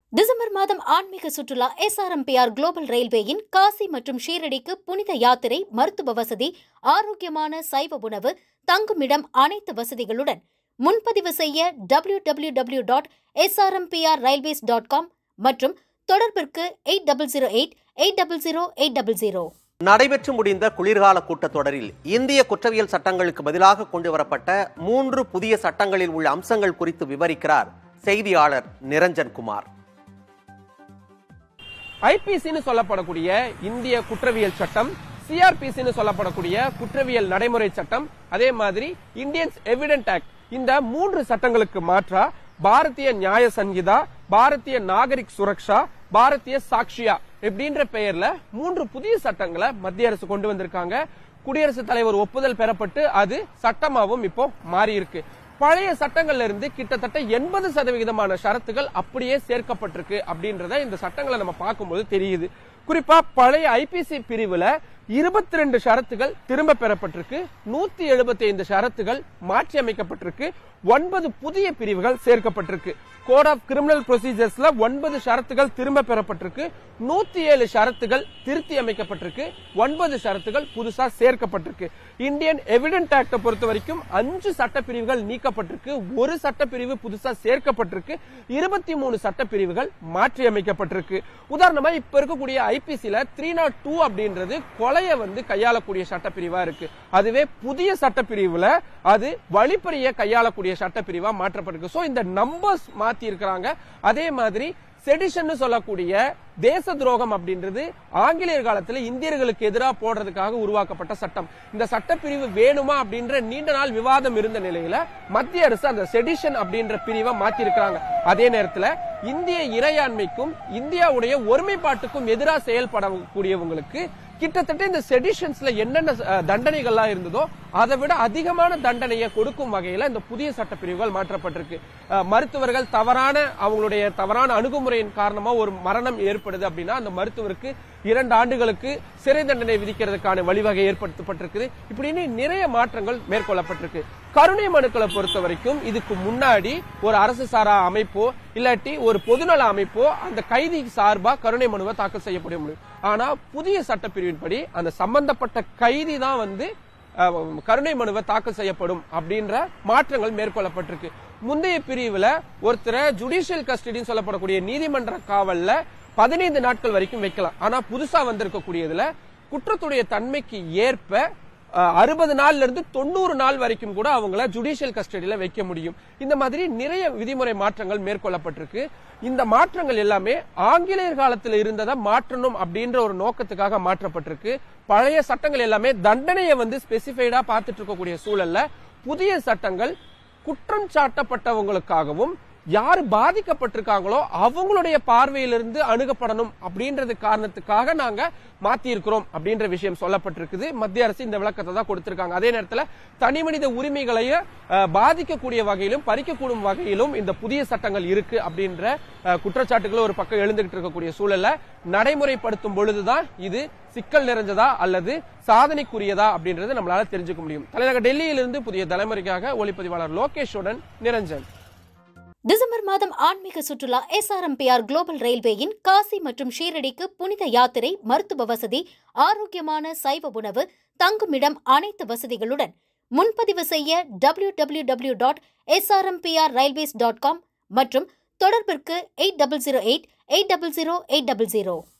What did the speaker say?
December மாதம் ஆன்மீக சுற்றுலா எஸ்ஆர்எம்பிஆர் குளோபல் ரயில்வேயின் காசி மற்றும் ஷீரடிக்கு புனித யாத்திரை மருத்துவ வசதி ஆரோக்கியமான சைவ உணவு தங்குமிடம் அனைத்து வசதிகளுடன் முன்பதிவு செய்ய W W W dot SRMPR railways dot com மற்றும் தொடர்பிற்கு eight double zero eight eight double zero eight double zero நடைபெற்று முடிந்த குளிர்கால கூட்டத்தொடரில் இந்திய குற்றவியல் சட்டங்களுக்கு பதிலாக கொண்டு வரப்பட்ட மூன்று புதிய சட்டங்களில் உள்ள அம்சங்கள் குறித்து விவரிக்கிறார் செய்தியாளர் நிரஞ்சன் குமார் ஐபிசின்னு சொல்லப்படக்கூடிய இந்திய குற்றவியல் சட்டம் சிஆர்பிசின்னு சொல்லப்படக்கூடிய குற்றவியல் நடைமுறை சட்டம் அதே மாதிரி இந்தியன்ஸ் எவிடென்ட் ஆக்ட் இந்த மூன்று சட்டங்களுக்கு மாற்றா பாரதிய நியாய சங்கீதா பாரதிய நாகரிக் சுரக்ஷா பாரதிய சாக்ஷியா இப்படின்ற பெயர்ல மூன்று புதிய சட்டங்களை மத்திய அரசு கொண்டு வந்திருக்காங்க குடியரசுத் தலைவர் ஒப்புதல் பெறப்பட்டு அது சட்டமாவும் இப்போ மாறி இருக்கு பழைய சட்டங்கள்ல இருந்து கிட்டத்தட்ட எண்பது சதவிகிதமான ஷரத்துகள் அப்படியே சேர்க்கப்பட்டிருக்கு அப்படின்றத இந்த சட்டங்களை நம்ம பார்க்கும்போது தெரியுது குறிப்பா பழைய ஐபிசி பிரிவுல இருபத்தி ரெண்டு ஷரத்துகள் திரும்ப பெறப்பட்டிருக்கு நூத்தி எழுபத்தி ஐந்து ஷரத்துகள் மாற்றி அமைக்கப்பட்டிருக்கு ஒன்பது புதிய பிரிவுகள் சேர்க்கப்பட்டிருக்கு கோட் ஆஃப் கிரிமினல் ப்ரொசீஜர்ஸ்ல ஒன்பது ஷரத்துகள் திரும்ப பெறப்பட்டிருக்கு நூத்தி ஏழு ஷரத்துகள் திருத்தி அமைக்கப்பட்டிருக்கு ஒன்பது ஷரத்துகள் புதுசா சேர்க்கப்பட்டிருக்கு இந்தியன் எவிடென்ட் ஆக்ட பொறுத்த வரைக்கும் அஞ்சு சட்டப்பிரிவுகள் நீக்கப்பட்டிருக்கு ஒரு சட்டப்பிரிவு புதுசா சேர்க்கப்பட்டிருக்கு இருபத்தி மூணு சட்டப்பிரிவுகள் மாற்றி அமைக்கப்பட்டிருக்கு உதாரணமா இப்ப இருக்கக்கூடிய ஐபிசில த்ரீ நாட் டூ அப்படின்றது கொலையை வந்து கையாளக்கூடிய சட்டப்பிரிவா இருக்கு அதுவே புதிய சட்டப்பிரிவுல அது வழிப்பறிய கையாளக்கூடிய சட்டப்பிரிவா மாற்றப்பட்டிருக்கு சோ இந்த நம்பர்ஸ் மாத்தி இருக்கிறாங்க அதே மாதிரி செடிஷன் சொல்லக்கூடிய தேச துரோகம் அப்படின்றது ஆங்கிலேயர் காலத்துல இந்தியர்களுக்கு எதிராக போடுறதுக்காக உருவாக்கப்பட்ட சட்டம் இந்த சட்டப்பிரிவு வேணுமா அப்படின்ற நீண்ட நாள் விவாதம் இருந்த நிலையில மத்திய அரசு அந்த செடிஷன் அப்படின்ற பிரிவை மாத்தி இருக்கிறாங்க அதே நேரத்துல இந்திய இறையாண்மைக்கும் இந்தியாவுடைய ஒருமைப்பாட்டுக்கும் எதிராக செயல்படக்கூடியவங்களுக்கு கிட்டத்தட்ட இந்த செடிஷன்ஸ்ல என்னென்ன அஹ், தண்டனைகள்லாம் இருந்ததோ அதை விட அதிகமான தண்டனையை கொடுக்கும் வகையில இந்த புதிய சட்டப்பிரிவுகள் மாற்றப்பட்டிருக்கு அஹ், மருத்துவர்கள் தவறான அவங்களுடைய தவறான அணுகுமுறையின் காரணமா ஒரு மரணம் ஏற்படுது அப்படின்னா அந்த மருத்துவருக்கு இரண்டு ஆண்டுகளுக்கு சிறை தண்டனை விதிக்கிறதுக்கான வழிவகை ஏற்படுத்தப்பட்டிருக்குது இப்படின்னு நிறைய மாற்றங்கள் மேற்கொள்ளப்பட்டிருக்கு கருணை மனுக்களை பொறுத்த வரைக்கும் இதுக்கு முன்னாடி ஒரு அரசு சாரா அமைப்போ இல்லாட்டி ஒரு பொதுநல அமைப்போ அந்த கைதி சார்பா கருணை மனுவை தாக்கல் செய்யப்பட முடியும் ஆனா புதிய சட்டப்பிரிவின்படி அந்த சம்பந்தப்பட்ட கைதி தான் வந்து அஹ், கருணை மனுவை தாக்கல் செய்யப்படும் அப்படின்ற மாற்றங்கள் மேற்கொள்ளப்பட்டிருக்கு முந்தைய பிரிவுல ஒருத்தரை ஜுடிஷியல் கஸ்டடின்னு சொல்லப்படக்கூடிய நீதிமன்ற காவல்ல பதினைந்து நாட்கள் வரைக்கும் வைக்கலாம் ஆனா புதுசா வந்திருக்கக்கூடியதுல குற்றத்துடைய தன்மைக்கு ஏற்ப அறுபது நாள்ல இருந்து தொண்ணூறு நாள் வரைக்கும் கூட அவங்கள ஜுடிஷியல் கஸ்டடியில வைக்க முடியும் இந்த மாதிரி நிறைய விதிமுறை மாற்றங்கள் மேற்கொள்ளப்பட்டிருக்கு இந்த மாற்றங்கள் எல்லாமே ஆங்கிலேயர் காலத்துல இருந்ததை மாற்றணும் அப்படின்ற ஒரு நோக்கத்துக்காக மாற்றப்பட்டிருக்கு பழைய சட்டங்கள் எல்லாமே தண்டனையை வந்து ஸ்பெசிஃபைடா பார்த்துட்டு இருக்கக்கூடிய சூழல்ல புதிய சட்டங்கள் குற்றம் சாட்டப்பட்டவங்களுக்காகவும் யார் பாதிக்கப்பட்டிருக்காங்களோ அவங்களுடைய பார்வையிலிருந்து அணுகப்படணும் அப்படின்றது காரணத்துக்காக நாங்க மாத்தி இருக்கிறோம் அப்படின்ற விஷயம் சொல்லப்பட்டிருக்குது மத்திய அரசு இந்த விளக்கத்தை தான் கொடுத்திருக்காங்க அதே நேரத்துல தனி மனித உரிமைகளையும் அஹ், பாதிக்கக்கூடிய வகையிலும் பறிக்கக்கூடும் வகையிலும் இந்த புதிய சட்டங்கள் இருக்கு அப்படின்ற அஹ், குற்றச்சாட்டுகள் ஒரு பக்கம் எழுந்துகிட்டு இருக்கக்கூடிய சூழல்ல நடைமுறைப்படுத்தும் பொழுதுதான் இது சிக்கல் நிறைஞ்சதா அல்லது சாதனைக்குரியதா அப்படின்றது நம்மளால தெரிஞ்சுக்க முடியும் தலைநகர் டெல்லியிலிருந்து புதிய தலைமுறைக்காக ஒளிப்பதிவாளர் லோகேஷுடன் நிரஞ்சன் டிசம்பர் மாதம் ஆன்மீக சுற்றுலா எஸ்ஆர்எம்பிஆர் குளோபல் ரயில்வேயின் காசி மற்றும் ஷீரடிக்கு புனித யாத்திரை மருத்துவ வசதி ஆரோக்கியமான சைவ உணவு தங்குமிடம் அனைத்து வசதிகளுடன் முன்பதிவு செய்ய W W W dot SRMPR railways dot com மற்றும் தொடர்பிற்கு eight double zero eight eight double zero eight double zero